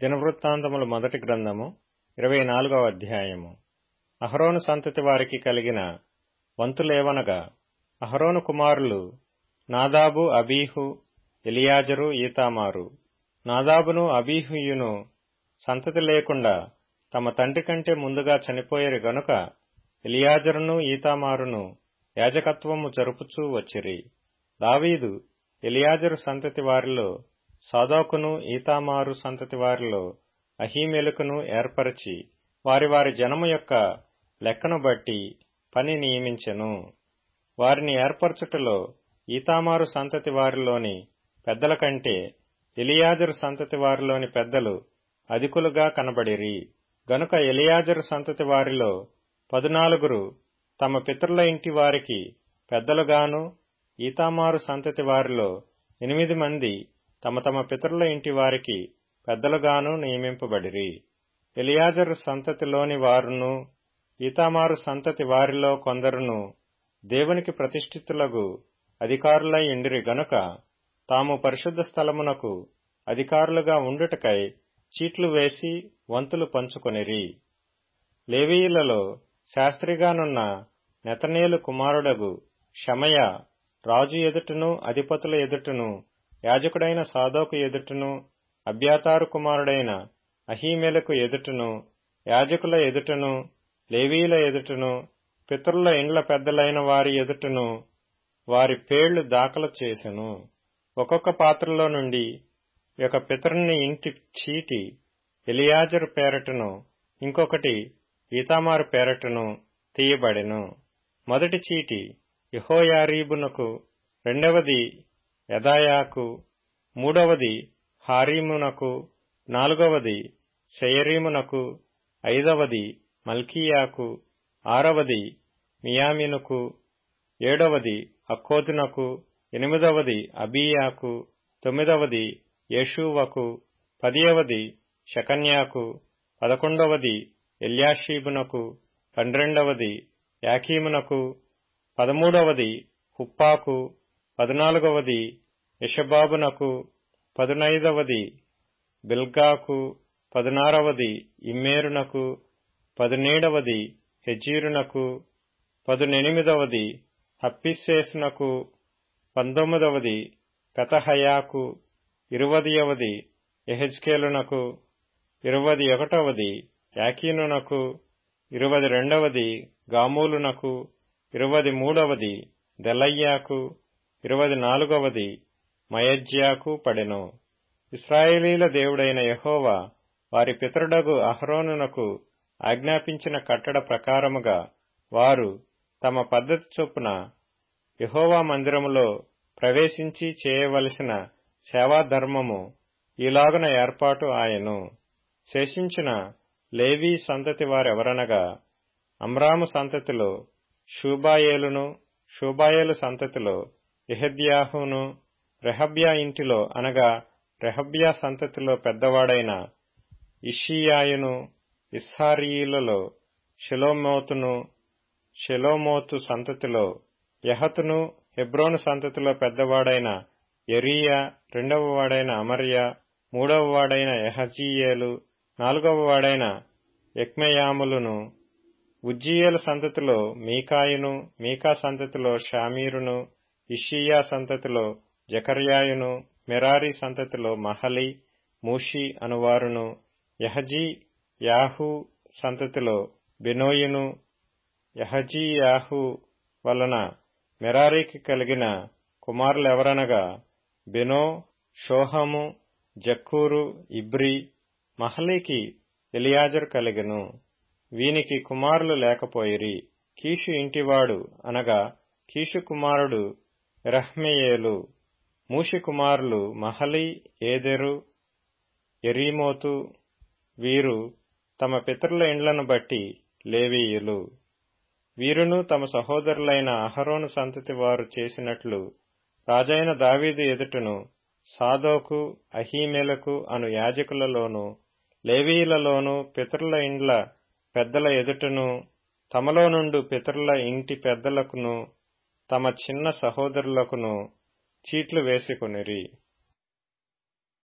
దినవృత్తాంతముల మొదటి గ్రంథము ఇరవై నాలుగవ అధ్యాయము అహరోను సంతతి వారికి కలిగిన వంతులేవనగా అహరోను కుమారులు నాదాబు అబీహు ఎలియాజరు ఈతామారు నాదాబును అబీహుయును సంతతి లేకుండా తమ తండ్రి కంటే ముందుగా చనిపోయేరు గనుక ఎలియాజరును ఈతామారును యాజకత్వము జరుపుచూ వచ్చిరి దావీదు ఎలియాజరు సంతతి వారిలో సాదోకును ఈతామారు సంతతి వారిలో అహీమెలుకును ఏర్పరచి వారి వారి జనము యొక్క లెక్కను బట్టి పని నియమించెను వారిని ఏర్పరచుటలో ఈతామారు సంతతి వారిలోని పెద్దల కంటే ఎలియాజరు సంతతి వారిలోని పెద్దలు అధికులుగా కనబడిరి గనుక ఎలియాజరు సంతతి వారిలో పదునాలుగురు తమ పితరుల ఇంటి వారికి పెద్దలుగాను ఈతామారు సంతతి వారిలో ఎనిమిది మంది తమ తమ పితరుల ఇంటి వారికి పెద్దలుగాను నియమింపబడిరి ఎలియాజరు సంతతిలోని వారును ఈతామారు సంతతి వారిలో కొందరును దేవునికి ప్రతిష్ఠితులగు అధికారులై ఇండిరి గనుక తాము పరిశుద్ధ స్థలమునకు అధికారులుగా ఉండుటకై చీట్లు వేసి వంతులు పంచుకొనిరి లేవీయులలో శాస్త్రిగానున్న నెతనేలు కుమారుడగు షమయ రాజు ఎదుటను అధిపతుల ఎదుటను యాజకుడైన సాదోకు ఎదుటను అభ్యాతారు కుమారుడైన అహీమెలకు ఎదుటను యాజకుల ఎదుటను లేవీల ఎదుటను పితరుల ఇండ్ల పెద్దలైన వారి ఎదుటను వారి పేళ్లు దాఖలు చేసెను ఒక్కొక్క పాత్రలో నుండి ఒక పితరుని ఇంటి చీటి ఎలియాజరు పేరటను ఇంకొకటి ఈతామారు పేరటను తీయబడెను మొదటి చీటి యహోయారీబునకు రెండవది యదాయాకు మూడవది హారీమునకు నాలుగవది షయరీమునకు ఐదవది మల్కీయాకు ఆరవది మియామినుకు ఏడవది అక్కోతునకు ఎనిమిదవది అబీయాకు తొమ్మిదవది యేషూవకు పదియవది షకన్యాకు పదకొండవది ఎల్యాషీబునకు పన్నెండవది యాకీమునకు పదమూడవది హుప్పాకు పద్నాలుగవది యషబాబునకు పదునైదవది బిల్గాకు పదునారవది ఇమ్మేరునకు పదునేడవది హెజీరునకు పదునెనిమిదవది హప్పిస్సేసునకు పంతొమ్మిదవది పెతహయాకు ఇరువదియవది ఎహెజ్కేలునకు ఇరవది ఒకటవది యాకీనునకు ఇరవది రెండవది గామూలునకు ఇరవది మూడవది దెలయ్యాకు ఇరవది నాలుగవది మయజ్యాకు పడెను ఇస్రాయేలీల దేవుడైన యహోవా వారి పితరుడగు అహరోనునకు ఆజ్ఞాపించిన కట్టడ ప్రకారముగా వారు తమ పద్ధతి చొప్పున యహోవా మందిరములో ప్రవేశించి చేయవలసిన సేవాధర్మము ఈలాగున ఏర్పాటు ఆయను శేషించిన లేవీ సంతతి వారెవరనగా అమ్రాము సంతతిలో షూబాయేలును షూబాయేలు సంతతిలో ఎహద్యాహును రెహబ్యా ఇంటిలో అనగా రెహబ్యా సంతతిలో పెద్దవాడైన ఇషియాయును ఇస్హారీయులలో షెలోమోతును షెలోమోతు సంతతిలో యహతును హెబ్రోను సంతతిలో పెద్దవాడైన ఎరియా రెండవ వాడైన అమర్య మూడవ వాడైన యహజీయేలు నాలుగవ వాడైన ఎక్మయాములను ఉజ్జీయేలు సంతతిలో మీకాయును మీకా సంతతిలో షామీరును ఇషియా సంతతిలో జకర్యాయును మెరారి సంతతిలో మహలి మూషి అనువారును యహజీ యాహు సంతతిలో బెనోయును యహజీ యాహు వలన మెరారికి కలిగిన కుమారులెవరనగా బెనో షోహము జక్కూరు ఇబ్రి మహలీకి ఎలియాజరు కలిగెను వీనికి కుమారులు లేకపోయిరి కీషు ఇంటివాడు అనగా కీషు కుమారుడు రహ్మేయేలు మూషి కుమారులు మహలి ఏదెరు ఎరీమోతు వీరు తమ పితరుల ఇండ్లను బట్టి లేవీయులు వీరును తమ సహోదరులైన అహరోను సంతతి వారు చేసినట్లు రాజైన దావీదు ఎదుటను సాదోకు అహీమెలకు అను యాజకులలోను లేవీయులలోను పితరుల ఇండ్ల పెద్దల ఎదుటను తమలో నుండు పితరుల ఇంటి పెద్దలకును తమ చిన్న సహోదరులకును చీట్లు వేసుకొనిరి